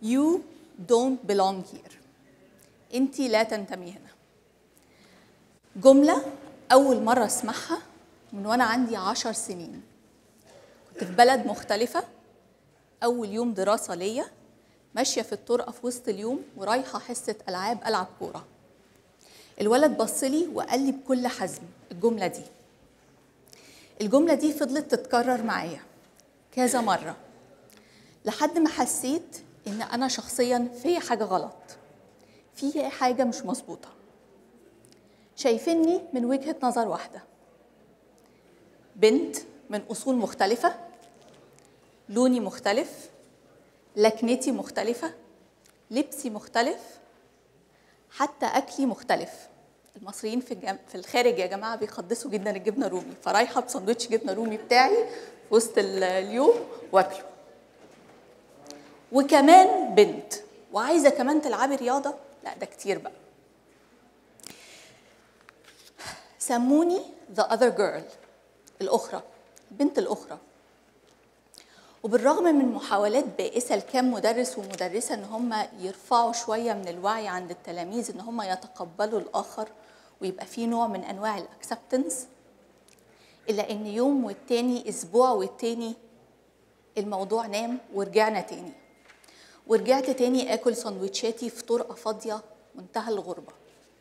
You don't belong here انت لا تنتمي هنا جملة أول مرة أسمعها من وأنا عندي عشر سنين كنت في بلد مختلفة أول يوم دراسة ليا ماشية في الطرقة في وسط اليوم ورايحة حصة ألعاب ألعب كورة الولد بصلي وقال لي بكل حزم الجملة دي الجملة دي فضلت تتكرر معايا كذا مرة لحد ما حسيت إن أنا شخصيا في حاجة غلط في حاجة مش مظبوطة شايفيني من وجهة نظر واحدة بنت من أصول مختلفة لوني مختلف لكنتي مختلفة لبسي مختلف حتى أكلي مختلف المصريين في الجم... في الخارج يا جماعة بيقدسوا جدا الجبنة الرومي فرايحة بسندوتش جبنة رومي بتاعي في وسط ال- اليوم واكله وكمان بنت وعايزة كمان تلعبي رياضة لا ده كتير بقى سموني the other girl الأخرى البنت الأخرى وبالرغم من محاولات بائسة لكام مدرس ومدرسة إن هم يرفعوا شوية من الوعي عند التلاميذ إن هم يتقبلوا الآخر ويبقى في نوع من أنواع الأكسبتنس إلا إن يوم والتاني أسبوع والتاني الموضوع نام ورجعنا تاني ورجعت تاني آكل سندوتشاتي في طرقة فاضية منتهى الغربة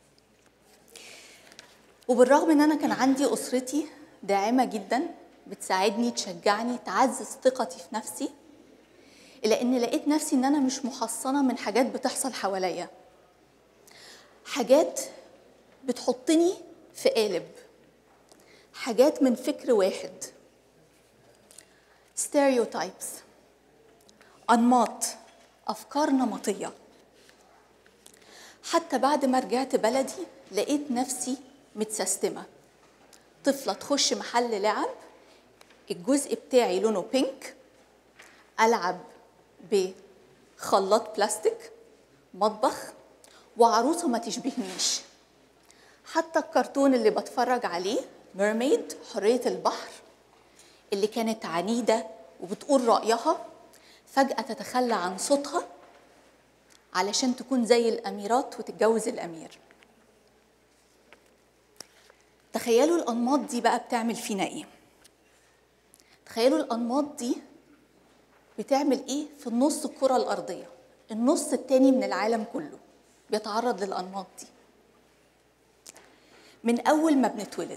وبالرغم ان انا كان عندي اسرتي داعمه جدا بتساعدني تشجعني تعزز ثقتي في نفسي الا ان لقيت نفسي ان انا مش محصنه من حاجات بتحصل حواليا حاجات بتحطني في قالب حاجات من فكر واحد stereotypes انماط افكار نمطيه حتى بعد ما رجعت بلدي لقيت نفسي متسستمة طفلة تخش محل لعب الجزء بتاعي لونه بينك ألعب بخلاط بلاستيك مطبخ وعروسة ما تشبهنيش حتى الكرتون اللي بتفرج عليه ميرميد حرية البحر اللي كانت عنيدة وبتقول رأيها فجأة تتخلى عن صوتها علشان تكون زي الأميرات وتتجوز الأمير تخيلوا الأنماط دي بقى بتعمل فينا إيه تخيلوا الأنماط دي بتعمل إيه في النص الكرة الأرضية النص التاني من العالم كله بيتعرض للأنماط دي من أول ما بنتولد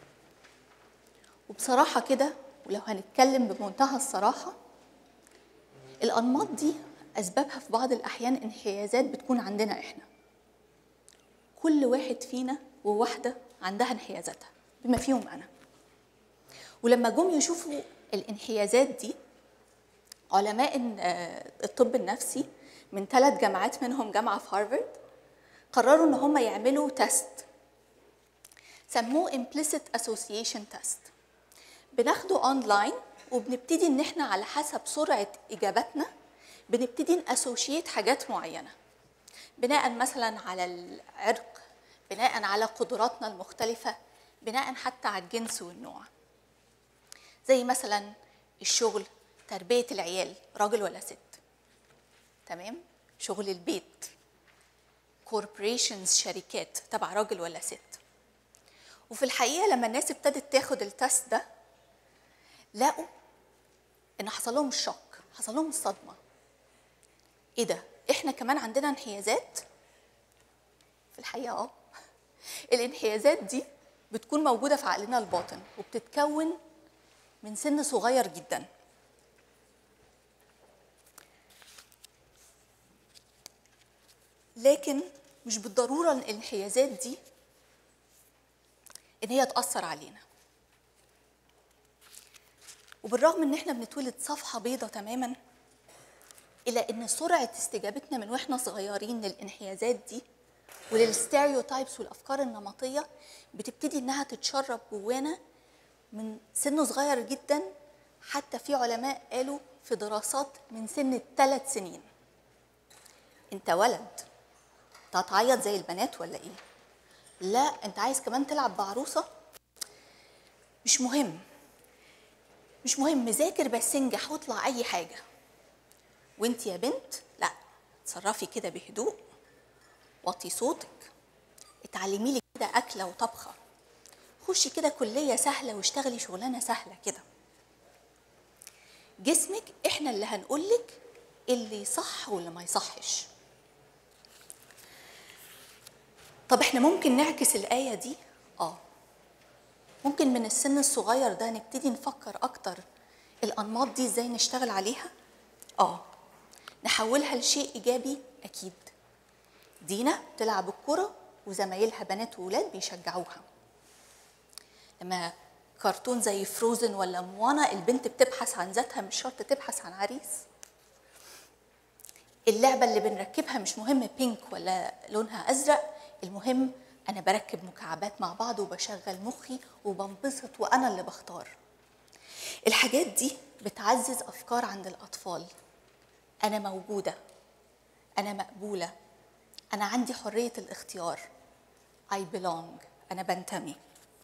وبصراحة كده ولو هنتكلم بمنتهى الصراحة الأنماط دي أسبابها في بعض الأحيان انحيازات بتكون عندنا إحنا كل واحد فينا وواحدة عندها انحيازاتها بما فيهم أنا ولما جم يشوفوا الانحيازات دي علماء آه، الطب النفسي من ثلاث جامعات منهم جامعة في هارفارد قرروا إن هم يعملوا تيست سموه implicit association test بناخده اونلاين وبنبتدي ان احنا على حسب سرعه اجاباتنا بنبتدي ناسوشيت حاجات معينه بناء مثلا على العرق بناء على قدراتنا المختلفه بناء حتى على الجنس والنوع زي مثلا الشغل تربيه العيال راجل ولا ست تمام شغل البيت كوربوريشنز شركات تبع راجل ولا ست وفي الحقيقه لما الناس ابتدت تاخد التست ده لقوا ان حصل لهم الشوك حصل لهم الصدمه ايه ده احنا كمان عندنا انحيازات في الحقيقه اه الانحيازات دي بتكون موجوده في عقلنا الباطن وبتتكون من سن صغير جدا لكن مش بالضروره الانحيازات دي ان هي تاثر علينا وبالرغم ان احنا بنتولد صفحه بيضة تماما الا ان سرعه استجابتنا من واحنا صغيرين للانحيازات دي وللستيريوتايبس والافكار النمطيه بتبتدي انها تتشرب جوانا من سن صغير جدا حتى في علماء قالوا في دراسات من سن الثلاث سنين انت ولد انت هتعيط زي البنات ولا ايه لا انت عايز كمان تلعب بعروسه مش مهم مش مهم ذاكر بس انجح واطلع اي حاجه وانت يا بنت لا اتصرفي كده بهدوء وطي صوتك اتعلمي لي كده اكله وطبخه خشي كده كليه سهله واشتغلي شغلانه سهله كده جسمك احنا اللي هنقولك اللي يصح واللي ما يصحش طب احنا ممكن نعكس الآية دي؟ اه ممكن من السن الصغير ده نبتدي نفكر أكتر الأنماط دي ازاي نشتغل عليها؟ اه نحولها لشيء إيجابي أكيد دينا تلعب الكرة وزمايلها بنات وولاد بيشجعوها لما كرتون زي فروزن ولا موانا البنت بتبحث عن ذاتها مش شرط تبحث عن عريس اللعبة اللي بنركبها مش مهم بينك ولا لونها أزرق المهم أنا بركب مكعبات مع بعض وبشغل مخي وبنبسط وأنا اللي بختار الحاجات دي بتعزز أفكار عند الأطفال أنا موجودة أنا مقبولة أنا عندي حرية الاختيار I belong أنا بنتمي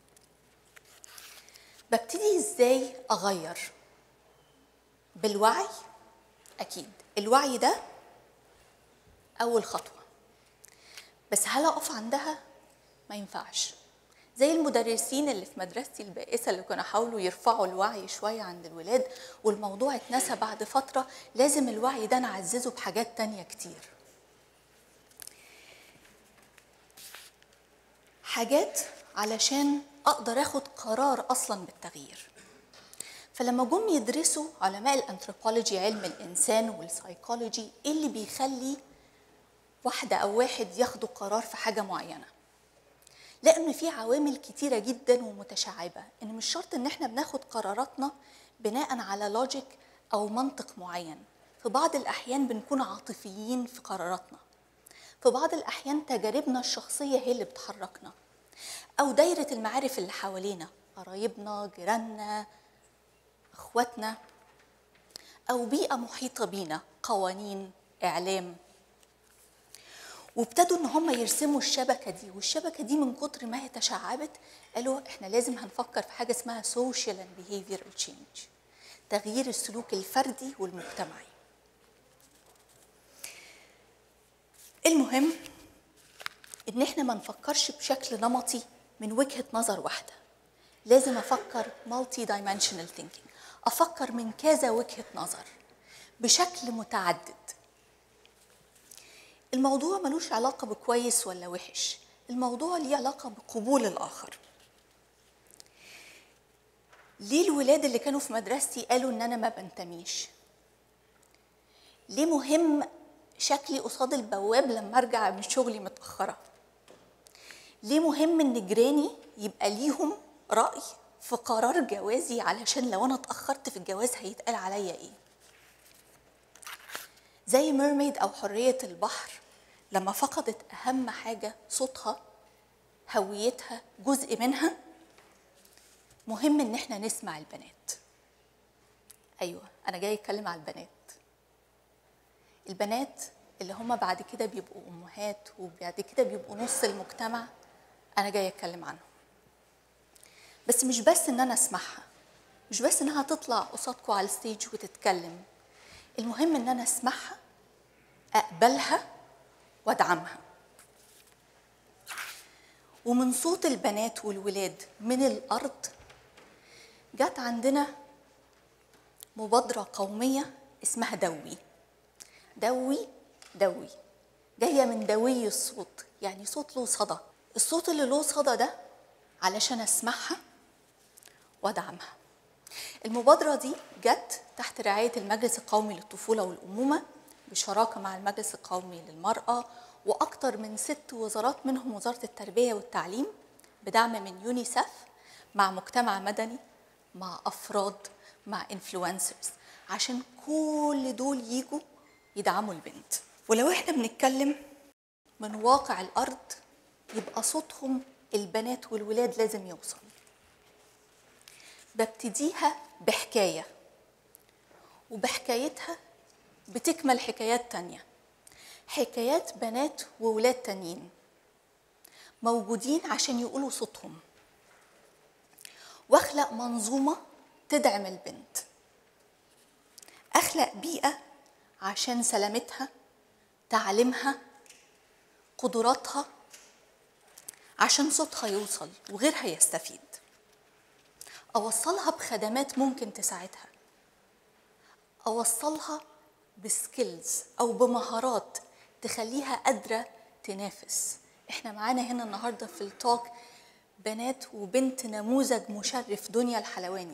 ببتدي إزاي أغير بالوعي أكيد الوعي ده أول خطوة بس هل أقف عندها؟ ما ينفعش زي المدرسين اللي في مدرستي البائسة اللي كانوا حاولوا يرفعوا الوعي شوية عند الولاد والموضوع اتنسى بعد فترة لازم الوعي ده نعززه بحاجات تانية كتير حاجات علشان أقدر أخد قرار أصلا بالتغيير فلما جم يدرسوا علماء الانثروبولوجي علم الإنسان والسايكولوجي إيه اللي بيخلي واحدة أو واحد ياخدوا قرار في حاجة معينة لأن في عوامل كتيرة جدا ومتشعبة إن مش شرط إن إحنا بناخد قراراتنا بناء على لوجيك أو منطق معين في بعض الأحيان بنكون عاطفيين في قراراتنا في بعض الأحيان تجاربنا الشخصية هي اللي بتحركنا أو دايرة المعارف اللي حوالينا قرايبنا جيراننا اخواتنا أو بيئة محيطة بينا قوانين إعلام وابتدوا ان هم يرسموا الشبكه دي والشبكه دي من كتر ما هي تشعبت قالوا احنا لازم هنفكر في حاجه اسمها social and behavioral change تغيير السلوك الفردي والمجتمعي المهم ان احنا ما نفكرش بشكل نمطي من وجهه نظر واحده لازم افكر مالتي دايمنشنال ثينكينج افكر من كذا وجهه نظر بشكل متعدد الموضوع ملوش علاقة بكويس ولا وحش الموضوع ليه علاقة بقبول الآخر ليه الولاد اللي كانوا في مدرستي قالوا إن أنا ما بنتميش ليه مهم شكلي قصاد البواب لما أرجع من شغلي متأخرة ليه مهم إن جيراني يبقى ليهم رأي في قرار جوازي علشان لو أنا اتأخرت في الجواز هيتقال عليا إيه زي ميرميد أو حرية البحر لما فقدت أهم حاجة صوتها هويتها جزء منها مهم إن إحنا نسمع البنات أيوة أنا جاي أتكلم على البنات البنات اللي هم بعد كده بيبقوا أمهات وبعد كده بيبقوا نص المجتمع أنا جاي أتكلم عنهم بس مش بس إن أنا أسمعها مش بس إنها تطلع قصادكم على الستيج وتتكلم المهم إن أنا أسمعها أقبلها وادعمها ومن صوت البنات والولاد من الارض جت عندنا مبادره قوميه اسمها دوي دوي دوي جايه من دوي الصوت يعني صوت له صدى الصوت اللي له صدى ده علشان اسمعها وادعمها المبادره دي جت تحت رعايه المجلس القومي للطفوله والامومه بشراكة مع المجلس القومي للمرأة وأكثر من ست وزارات منهم وزارة التربية والتعليم بدعم من يونيسف مع مجتمع مدني مع أفراد مع انفلونسرز عشان كل دول يجوا يدعموا البنت ولو احنا بنتكلم من واقع الأرض يبقى صوتهم البنات والولاد لازم يوصل ببتديها بحكاية وبحكايتها بتكمل حكايات تانية حكايات بنات وولاد تانيين موجودين عشان يقولوا صوتهم واخلق منظومة تدعم البنت اخلق بيئة عشان سلامتها تعليمها قدراتها عشان صوتها يوصل وغيرها يستفيد اوصلها بخدمات ممكن تساعدها اوصلها بسكيلز او بمهارات تخليها قادره تنافس احنا معانا هنا النهارده في التوك بنات وبنت نموذج مشرف دنيا الحلواني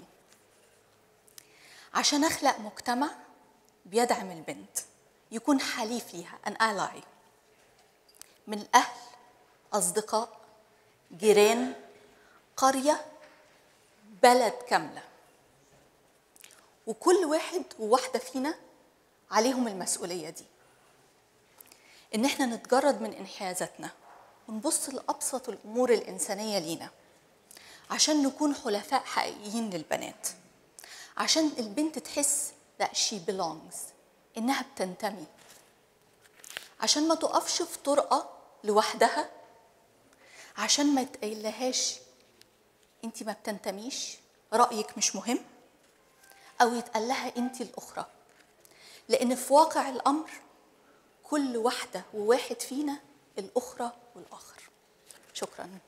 عشان اخلق مجتمع بيدعم البنت يكون حليف ليها ان الاي من الاهل اصدقاء جيران قريه بلد كامله وكل واحد وواحده فينا عليهم المسؤوليه دي ان احنا نتجرد من انحيازاتنا ونبص لابسط الامور الانسانيه لينا عشان نكون حلفاء حقيقيين للبنات عشان البنت تحس that she belongs انها بتنتمي عشان ما تقفش في طرقه لوحدها عشان ما تقيلهاش انت ما بتنتميش رايك مش مهم او يتقال لها انت الاخرى لان في واقع الامر كل واحده وواحد فينا الاخرى والاخر شكرا